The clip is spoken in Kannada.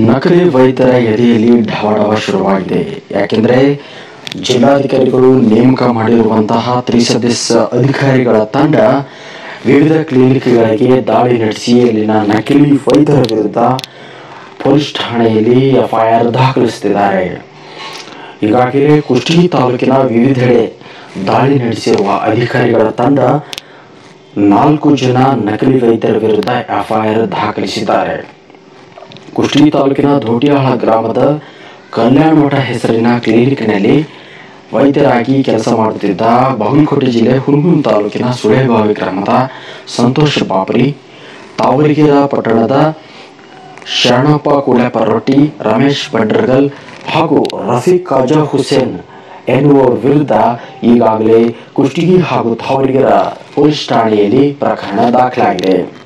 ನಕಲಿ ವೈದ್ಯರ ಎದೆಯಲ್ಲಿ ಢವಢವ ಶುರುವಾಗಿದೆ ಯಾಕೆಂದ್ರೆ ಜಿಲ್ಲಾಧಿಕಾರಿಗಳು ನೇಮಕ ಮಾಡಿರುವಂತಹ ತ್ರಿಸದಸ್ಯ ಅಧಿಕಾರಿಗಳ ತಂಡ ವಿವಿಧ ಕ್ಲಿನಿಕ್ಗಳಿಗೆ ದಾಳಿ ನಡೆಸಿ ಅಲ್ಲಿನ ನಕಲಿ ವೈದ್ಯರ ವಿರುದ್ಧ ಪೊಲೀಸ್ ಠಾಣೆಯಲ್ಲಿ ಎಫ್ಐಆರ್ ದಾಖಲಿಸುತ್ತಿದ್ದಾರೆ ಈಗಾಗಲೇ ಕುಷ್ಟಗಿ ತಾಲೂಕಿನ ವಿವಿಧೆಡೆ ದಾಳಿ ನಡೆಸಿರುವ ಅಧಿಕಾರಿಗಳ ತಂಡ ನಾಲ್ಕು ಜನ ನಕಲಿ ವೈದ್ಯರ ವಿರುದ್ಧ ಎಫ್ಐಆರ್ ದಾಖಲಿಸಿದ್ದಾರೆ ಕುಷ್ಟಗಿ ತಾಲೂಕಿನ ಧೋಟಿಯಾಳ ಗ್ರಾಮದ ಕಲ್ಯಾಣ ಮಠ ಹೆಸರಿನ ಕ್ಲಿನಿಕ್ನಲ್ಲಿ ವೈದ್ಯರಾಗಿ ಕೆಲಸ ಮಾಡುತ್ತಿದ್ದ ಬಾಗಲಕೋಟೆ ಜಿಲ್ಲೆ ಹುಣಗುನ್ ತಾಲೂಕಿನ ಸುಳೆಬಾವಿ ಗ್ರಾಮದ ಸಂತೋಷ್ ಬಾಬ್ರಿ ತಾವರಿಗೆರ ಪಟ್ಟಣದ ಶರಣಪ್ಪ ಕುಳೆಪರೊಟ್ಟಿ ರಮೇಶ್ ಬಂಡ್ರಗಲ್ ಹಾಗೂ ರಫೀಕ್ ಖಾಜಾ ಹುಸೇನ್ ಎನ್ನುವರ ವಿರುದ್ಧ ಈಗಾಗಲೇ ಕುಷ್ಟಗಿ ಹಾಗೂ ತಾವರಿಗೆರ ಪೊಲೀಸ್ ಠಾಣೆಯಲ್ಲಿ ಪ್ರಕರಣ ದಾಖಲಾಗಿದೆ